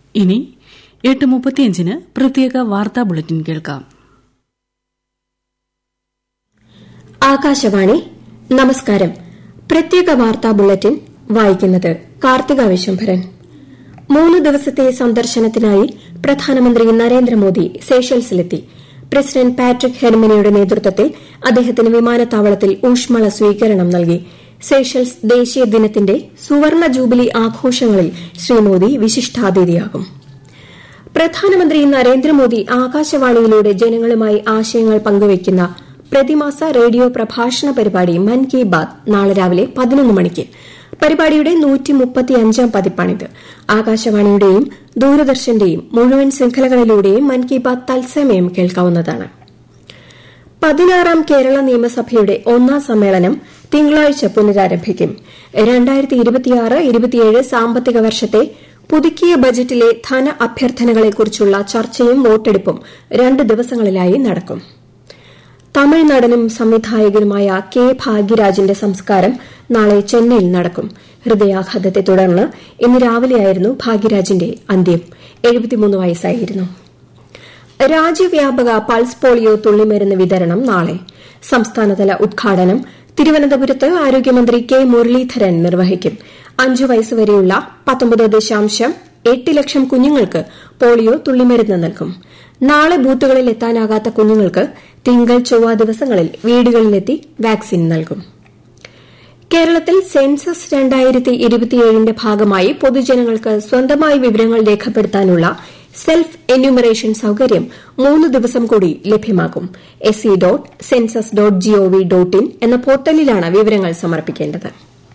ഇനി എട്ട് മുപ്പത്തിയഞ്ചിന് പ്രത്യേക വാർത്താ ബുള്ളറ്റിൻ കേൾക്കാം ആകാശവാണി നമസ്കാരം പ്രത്യേക വാർത്താ ബുള്ളറ്റിൻ വായിക്കുന്നത് കാർത്തിക വിശംഭരൻ മൂന്ന് ദിവസത്തെ സന്ദർശനത്തിനായി പ്രധാനമന്ത്രി നരേന്ദ്രമോദി സേഷൽസിലെത്തി പ്രസിഡന്റ് പാട്രിക് ഹെർമിനിയുടെ നേതൃത്വത്തിൽ അദ്ദേഹത്തിന് വിമാനത്താവളത്തിൽ ഊഷ്മള സ്വീകരണം നൽകി സേഷൽസ് ദേശീയ ദിനത്തിന്റെ സുവർണ ജൂബിലി ആഘോഷങ്ങളിൽ ശ്രീ മോദി വിശിഷ്ടാതിഥിയാകും പ്രധാനമന്ത്രി നരേന്ദ്രമോദി ആകാശവാണിയിലൂടെ ജനങ്ങളുമായി ആശയങ്ങൾ പങ്കുവയ്ക്കുന്ന പ്രതിമാസ റേഡിയോ പ്രഭാഷണ പരിപാടി മൻ കി ബാത് നാളെ രാവിലെ പതിനൊന്ന് മണിക്ക് പരിപാടിയുടെ നൂറ്റിമുപ്പത്തിയഞ്ചാം പതിപ്പാണിത് ആകാശവാണിയുടെയും ദൂരദർശന്റെയും മുഴുവൻ ശൃംഖലകളിലൂടെയും മൻ കി ബാത് തത്സമയം കേൾക്കാവുന്നതാണ് പതിനാറാം കേരള നിയമസഭയുടെ ഒന്നാം സമ്മേളനം തിങ്കളാഴ്ച പുനരാരംഭിക്കും രണ്ടായിരത്തി ഇരുപത്തിയാറ് ഇരുപത്തിയേഴ് സാമ്പത്തിക വർഷത്തെ പുതുക്കിയ ബജറ്റിലെ ധന അഭ്യർത്ഥനകളെക്കുറിച്ചുള്ള ചർച്ചയും വോട്ടെടുപ്പും രണ്ട് ദിവസങ്ങളിലായി നടക്കും തമിഴ് നടനും സംവിധായകനുമായ കെ ഭാഗ്യരാജിന്റെ സംസ്കാരം നാളെ ചെന്നൈയിൽ നടക്കും ഹൃദയാഘാതത്തെ തുടർന്ന് ഇന്ന് രാവിലെയായിരുന്നു ഭാഗ്യരാജിന്റെ അന്ത്യം എഴുപത്തിമൂന്ന് വയസ്സായിരുന്നു രാജ്യവ്യാപക പൾസ് പോളിയോ തുള്ളിമരുന്ന് വിതരണം നാളെ സംസ്ഥാനതല ഉദ്ഘാടനം തിരുവനന്തപുരത്ത് ആരോഗ്യമന്ത്രി കെ മുരളീധരൻ നിർവഹിക്കും അഞ്ചു വയസ്സുവരെയുള്ള പത്തൊമ്പത് ദശാംശം എട്ട് ലക്ഷം കുഞ്ഞുങ്ങൾക്ക് പോളിയോ തുള്ളിമരുന്ന് നൽകും നാളെ ബൂത്തുകളിൽ എത്താനാകാത്ത കുഞ്ഞുങ്ങൾക്ക് തിങ്കൾ ചൊവ്വ ദിവസങ്ങളിൽ വീടുകളിലെത്തി വാക്സിൻ നൽകും കേരളത്തിൽ സെൻസസ് രണ്ടായിരത്തി ഇരുപത്തിയേഴിന്റെ ഭാഗമായി പൊതുജനങ്ങൾക്ക് സ്വന്തമായി വിവരങ്ങൾ രേഖപ്പെടുത്താനുള്ള സെൽഫ് എന്യൂമറേഷൻ സൌകര്യം മൂന്ന് ദിവസം കൂടി ലഭ്യമാകും S C dot census dot G O V dot in എന്ന പോർട്ടലിലാണ് വിവരങ്ങൾ സമർപ്പിക്കേണ്ടത്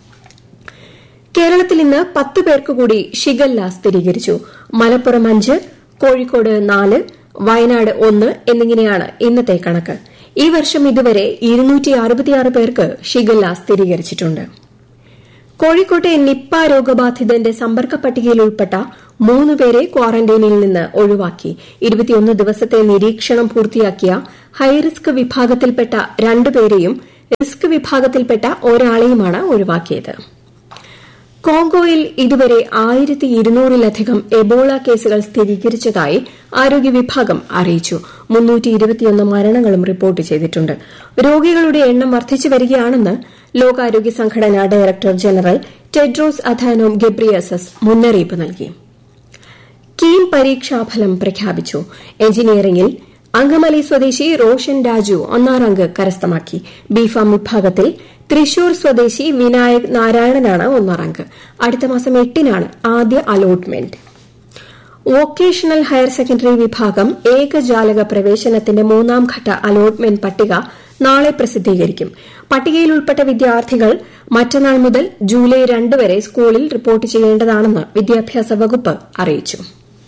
കേരളത്തിൽ ഇന്ന് പത്ത് പേർക്ക് കൂടി ഷിഗല്ല സ്ഥിരീകരിച്ചു മലപ്പുറം അഞ്ച് കോഴിക്കോട് നാല് വയനാട് ഒന്ന് എന്നിങ്ങനെയാണ് ഇന്നത്തെ കണക്ക് ഈ വർഷം ഇതുവരെ പേർക്ക് ഷിഗല്ല സ്ഥിരീകരിച്ചിട്ടുണ്ട് കോഴിക്കോട്ടെ നിപ്പ രോഗബാധിതന്റെ സമ്പർക്ക പട്ടികയിൽ ഉൾപ്പെട്ട മൂന്ന് പേരെ ക്വാറന്റൈനിൽ നിന്ന് ഒഴിവാക്കി ഇരുപത്തിയൊന്ന് ദിവസത്തെ നിരീക്ഷണം പൂർത്തിയാക്കിയ ഹൈറിസ്ക് വിഭാഗത്തിൽപ്പെട്ട രണ്ടുപേരെയും റിസ്ക് വിഭാഗത്തിൽപ്പെട്ട ഒരാളെയുമാണ് ഒഴിവാക്കിയത് കോങ്കോയിൽ ഇതുവരെ ആയിരത്തി ഇരുന്നൂറിലധികം എബോള കേസുകൾ സ്ഥിരീകരിച്ചതായി ആരോഗ്യ വിഭാഗം അറിയിച്ചു മുന്നൂറ്റി ഇരുപത്തിയൊന്ന് മരണങ്ങളും റിപ്പോർട്ട് ചെയ്തിട്ടുണ്ട് രോഗികളുടെ എണ്ണം വർദ്ധിച്ചു വരികയാണെന്ന് ലോകാരോഗ്യ സംഘടന director general Tedros Adhanom Ghebreyesus മുന്നറിയിപ്പ് നൽകി കീം പരീക്ഷാഫലം പ്രഖ്യാപിച്ചു എഞ്ചിനീയറിംഗിൽ അങ്കമലി സ്വദേശി റോഷൻ രാജു ഒന്നാം റാങ്ക് കരസ്ഥമാക്കി ബിഫാം വിഭാഗത്തിൽ തൃശൂർ സ്വദേശി വിനായക് നാരായണനാണ് ഒന്നാം റാങ്ക് അടുത്ത മാസം എട്ടിനാണ് ആദ്യ അലോട്ട്മെന്റ് വൊക്കേഷണൽ ഹയർ സെക്കൻഡറി വിഭാഗം ഏകജാലക പ്രവേശനത്തിന്റെ മൂന്നാം ഘട്ട അലോട്ട്മെന്റ് പട്ടിക നാളെ പ്രസിദ്ധീകരിക്കും പട്ടികയിൽ ഉൾപ്പെട്ട വിദ്യാർത്ഥികൾ മറ്റന്നാൾ മുതൽ ജൂലൈ രണ്ട് വരെ സ്കൂളിൽ റിപ്പോർട്ട് ചെയ്യേണ്ടതാണെന്ന് വിദ്യാഭ്യാസ വകുപ്പ് അറിയിച്ചു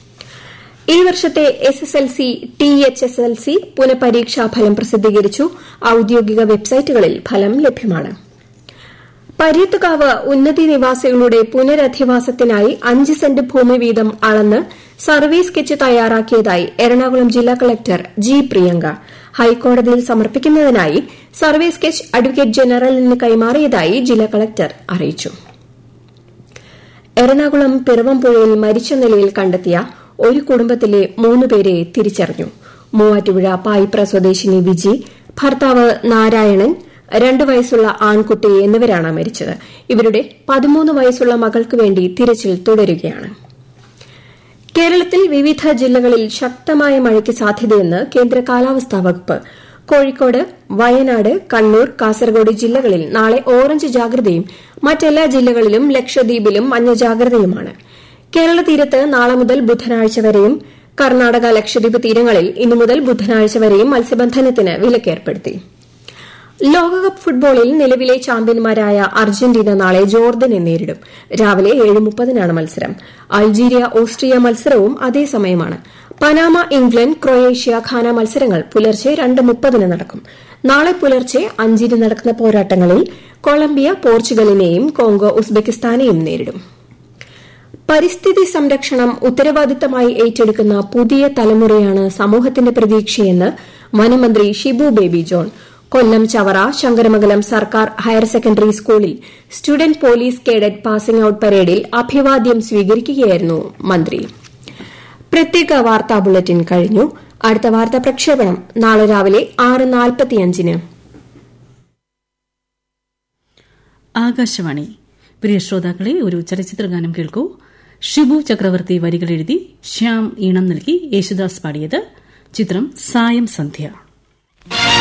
ഈ വർഷത്തെ S S L C T H S L C പുനഃപരീക്ഷാഫലം പ്രസിദ്ധീകരിച്ചു ഔദ്യോഗിക വെബ്സൈറ്റുകളിൽ ഫലം ലഭ്യമാണ് പര്യത്തുകാവ് ഉന്നതി നിവാസികളുടെ പുനരധിവാസത്തിനായി അഞ്ച് സെന്റ് ഭൂമി വീതം അളന്ന് സർവേ സ്കെച്ച് തയ്യാറാക്കിയതായി എറണാകുളം ജില്ലാ കളക്ടർ ജി പ്രിയങ്ക ഹൈക്കോടതിയിൽ സമർപ്പിക്കുന്നതിനായി സർവേ സ്കെച്ച് അഡ്വക്കേറ്റ് ജനറലിന് കൈമാറിയതായി ജില്ലാ കളക്ടർ അറിയിച്ചു എറണാകുളം പിറവംപുഴയിൽ മരിച്ച നിലയിൽ കണ്ടെത്തിയ ഒരു കുടുംബത്തിലെ മൂന്നുപേരെ തിരിച്ചറിഞ്ഞു മൂവാറ്റുപുഴ പായിപ്ര സ്വദേശിനി വിജി ഭർത്താവ് നാരായണൻ രണ്ടു വയസ്സുള്ള ആൺകുട്ടി എന്നിവരാണ് മരിച്ചത് ഇവരുടെ പതിമൂന്ന് വയസ്സുള്ള മകൾക്ക് വേണ്ടി തിരച്ചിൽ തുടരുകയാണ് കേരളത്തിൽ വിവിധ ജില്ലകളിൽ ശക്തമായ മഴയ്ക്ക് സാധ്യതയെന്ന് കേന്ദ്ര കാലാവസ്ഥാ വകുപ്പ് കോഴിക്കോട് വയനാട് കണ്ണൂർ കാസർഗോഡ് ജില്ലകളിൽ നാളെ ഓറഞ്ച് ജാഗ്രതയും മറ്റെല്ലാ ജില്ലകളിലും ലക്ഷദ്വീപിലും മഞ്ഞ ജാഗ്രതയുമാണ് കേരള തീരത്ത് നാളെ മുതൽ ബുധനാഴ്ച വരെയും കർണാടക ലക്ഷദ്വീപ് തീരങ്ങളിൽ ഇന്നു മുതൽ ബുധനാഴ്ച വരെയും മത്സ്യബന്ധനത്തിന് വിലക്കേർപ്പെടുത്തി ലോകകപ്പ് ഫുട്ബോളിൽ നിലവിലെ ചാമ്പ്യന്മാരായ അർജന്റീന നാളെ ജോർദനെ നേരിടും രാവിലെ ഏഴ് മുപ്പതിനാണ് മത്സരം അൾജീരിയ ഓസ്ട്രിയ മത്സരവും അതേസമയമാണ് പനാമ ഇംഗ്ലണ്ട് ക്രൊയേഷ്യ ഖാന മത്സരങ്ങൾ പുലർച്ചെ രണ്ട് മുപ്പതിന് നടക്കും നാളെ പുലർച്ചെ അഞ്ചിന് നടക്കുന്ന പോരാട്ടങ്ങളിൽ കൊളംബിയ പോർച്ചുഗലിനെയും കോങ്കോ ഉസ്ബെക്കിസ്ഥാനെയും നേരിടും പരിസ്ഥിതി സംരക്ഷണം ഉത്തരവാദിത്തമായി ഏറ്റെടുക്കുന്ന പുതിയ തലമുറയാണ് സമൂഹത്തിന്റെ പ്രതീക്ഷയെന്ന് വനമന്ത്രി ഷിബു ബേബി ജോൺ കൊല്ലം ചവറ ശങ്കരമംഗലം സർക്കാർ ഹയർ സെക്കൻഡറി സ്കൂളിൽ student police cadet passing out പരേഡിൽ അഭിവാദ്യം സ്വീകരിക്കുകയായിരുന്നു മന്ത്രി പ്രത്യേക വാർത്താ ബുള്ളറ്റിൻ കഴിഞ്ഞു അടുത്ത വാർത്താ പ്രക്ഷേപണം നാളെ രാവിലെ ആറ് നാൽപ്പത്തിയഞ്ചിന് ആകാശവാണി പ്രിയ ശ്രോതാക്കളെ ഒരു ചലച്ചിത്രഗാനം കേൾക്കൂ ഷിബു ചക്രവർത്തി വരികൾ എഴുതി ശ്യാം ഈണം നൽകി യേശുദാസ് പാടിയത് ചിത്രം സായം സന്ധ്യ